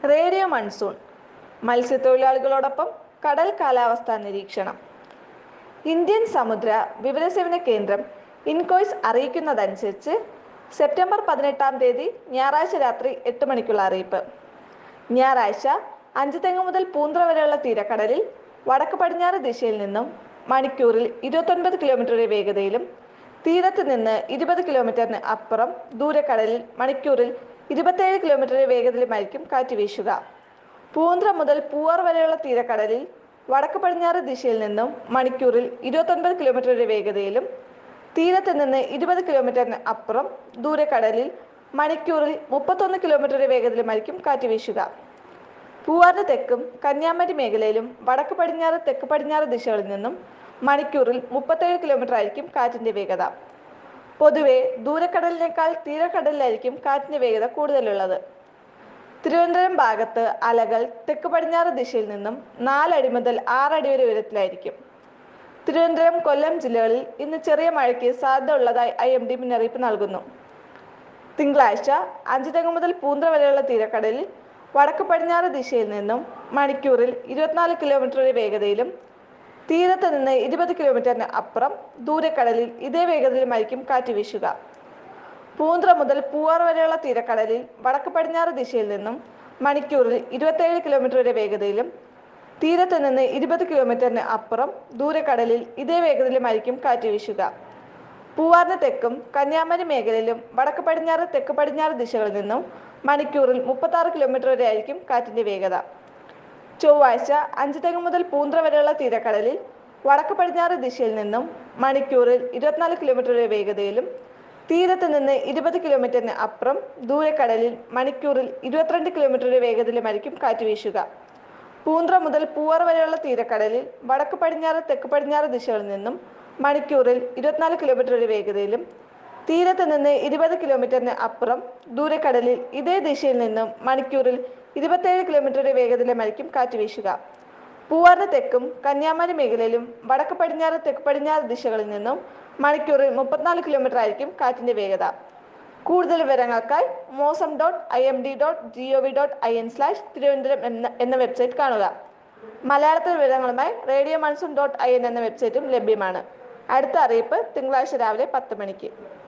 radio monsoon മത്സ്യത്തൊഴിലാളികളോടൊപ്പം കടൽ കാലാവസ്ഥാ നിരീക്ഷണം ഇന്ത്യൻ സമുദ്ര വിവരസേവന കേന്ദ്രം ഇൻകോയ്സ് അറിയിക്കുന്നതനുസരിച്ച് സെപ്റ്റംബർ പതിനെട്ടാം തീയതി ഞായറാഴ്ച രാത്രി എട്ട് മണിക്കുള്ള അറിയിപ്പ് ഞായറാഴ്ച അഞ്ചുതെങ്ങ് മുതൽ പൂന്ത്ര വരെയുള്ള തീരക്കടലിൽ വടക്ക് പടിഞ്ഞാറ് ദിശയിൽ നിന്നും മണിക്കൂറിൽ ഇരുപത്തൊൻപത് കിലോമീറ്ററുടെ വേഗതയിലും തീരത്ത് നിന്ന് ഇരുപത് കിലോമീറ്ററിന് അപ്പുറം ദൂരക്കടലിൽ മണിക്കൂറിൽ ഇരുപത്തേഴ് കിലോമീറ്ററുടെ വേഗതയിലുമായിരിക്കും കാറ്റ് വീശുക പൂന്ത്ര മുതൽ പൂവാർ വരെയുള്ള തീരക്കടലിൽ വടക്ക് പടിഞ്ഞാറ് ദിശയിൽ നിന്നും മണിക്കൂറിൽ ഇരുപത്തൊൻപത് കിലോമീറ്ററുടെ വേഗതയിലും തീരത്ത് നിന്ന് ഇരുപത് കിലോമീറ്ററിന് അപ്പുറം ദൂരക്കടലിൽ മണിക്കൂറിൽ മുപ്പത്തൊന്ന് കിലോമീറ്ററുടെ വേഗതയിലുമായിരിക്കും കാറ്റ് വീശുക പൂവാറിന് തെക്കും കന്യാകുമാരി മേഖലയിലും വടക്ക് പടിഞ്ഞാറ് തെക്ക് പടിഞ്ഞാറ് ദിശകളിൽ നിന്നും മണിക്കൂറിൽ മുപ്പത്തേഴ് കിലോമീറ്റർ ആയിരിക്കും കാറ്റിന്റെ വേഗത പൊതുവെ ദൂരക്കടലിനേക്കാൾ തീരക്കടലിലായിരിക്കും കാറ്റിന്റെ വേഗത കൂടുതലുള്ളത് തിരുവനന്തപുരം ഭാഗത്ത് അലകൾ തെക്ക് പടിഞ്ഞാറ് ദിശയിൽ നിന്നും നാലടി മുതൽ ആറടി വരെ ഉയരത്തിലായിരിക്കും തിരുവനന്തപുരം കൊല്ലം ജില്ലകളിൽ ഇന്ന് ചെറിയ മഴയ്ക്ക് സാധ്യത ഉള്ളതായി ഐ എം ഡി മുന്നറിയിപ്പ് നൽകുന്നു തിങ്കളാഴ്ച അഞ്ച് തെങ്ങ് മുതൽ പൂന്ത്ര വരെയുള്ള തീരക്കടലിൽ വടക്ക് പടിഞ്ഞാറ് ദിശയിൽ നിന്നും മണിക്കൂറിൽ ഇരുപത്തിനാല് കിലോമീറ്റർ വേഗതയിലും തീരത്ത് നിന്ന് ഇരുപത് കിലോമീറ്ററിന് അപ്പുറം ദൂരക്കടലിൽ ഇതേ വേഗതയിലുമായിരിക്കും കാറ്റ് വീശുക പൂന്ത്ര മുതൽ പൂവാർ വരെയുള്ള തീരക്കടലിൽ വടക്ക് പടിഞ്ഞാറ് ദിശയിൽ നിന്നും മണിക്കൂറിൽ ഇരുപത്തേഴ് കിലോമീറ്റർ വരെ വേഗതയിലും തീരത്ത് നിന്ന് ഇരുപത് കിലോമീറ്ററിന് അപ്പുറം ദൂരക്കടലിൽ ഇതേ വേഗതയിലുമായിരിക്കും കാറ്റ് വീശുക പൂവാറിന് തെക്കും കന്യാകുമാരി മേഖലയിലും വടക്ക് പടിഞ്ഞാറ് തെക്ക് പടിഞ്ഞാറ് ദിശകളിൽ നിന്നും മണിക്കൂറിൽ മുപ്പത്താറ് കിലോമീറ്റർ വരെ ആയിരിക്കും കാറ്റിന്റെ വേഗത ചൊവ്വാഴ്ച അഞ്ച് തെങ്ങ് മുതൽ പൂന്ത്ര വരെയുള്ള തീരക്കടലിൽ വടക്ക് പടിഞ്ഞാറ് ദിശയിൽ നിന്നും മണിക്കൂറിൽ ഇരുപത്തിനാല് കിലോമീറ്റർ വരെ വേഗതയിലും തീരത്ത് നിന്ന് ഇരുപത് കിലോമീറ്ററിന് അപ്പുറം ദൂരക്കടലിൽ മണിക്കൂറിൽ ഇരുപത്തിരണ്ട് കിലോമീറ്റർ വരെ വേഗതയിലുമായിരിക്കും കാറ്റ് വീശുക പൂന്ത്ര മുതൽ പൂവാർ വരെയുള്ള തീരക്കടലിൽ വടക്ക് പടിഞ്ഞാറ് തെക്ക് പടിഞ്ഞാറ് ദിശകളിൽ നിന്നും മണിക്കൂറിൽ ഇരുപത്തിനാല് കിലോമീറ്റർ വരെ വേഗതയിലും തീരത്ത് നിന്ന് ഇരുപത് കിലോമീറ്ററിന് അപ്പുറം ദൂരക്കടലിൽ ഇതേ ദിശയിൽ നിന്നും മണിക്കൂറിൽ ഇരുപത്തേഴ് കിലോമീറ്റർ വരെ വേഗതയിലുമായിരിക്കും കാറ്റ് വീശുക പൂവാറിന് തെക്കും കന്യാകുമാരി മേഖലയിലും വടക്ക് പടിഞ്ഞാറ് തെക്ക് പടിഞ്ഞാറ് ദിശകളിൽ നിന്നും മണിക്കൂറിൽ മുപ്പത്തിനാല് കിലോമീറ്റർ ആയിരിക്കും കാറ്റിന്റെ വേഗത കൂടുതൽ വിവരങ്ങൾക്കായി mausam dot I M D dot G O V dot I N slash Thiruvananthapuram എന്ന എന്ന വെബ്സൈറ്റ് കാണുക മലയാളത്തിൽ വിവരങ്ങളുമായി radio monsoon dot I N എന്ന വെബ്സൈറ്റും ലഭ്യമാണ് അടുത്ത അറിയിപ്പ് തിങ്കളാഴ്ച രാവിലെ പത്ത് മണിക്ക്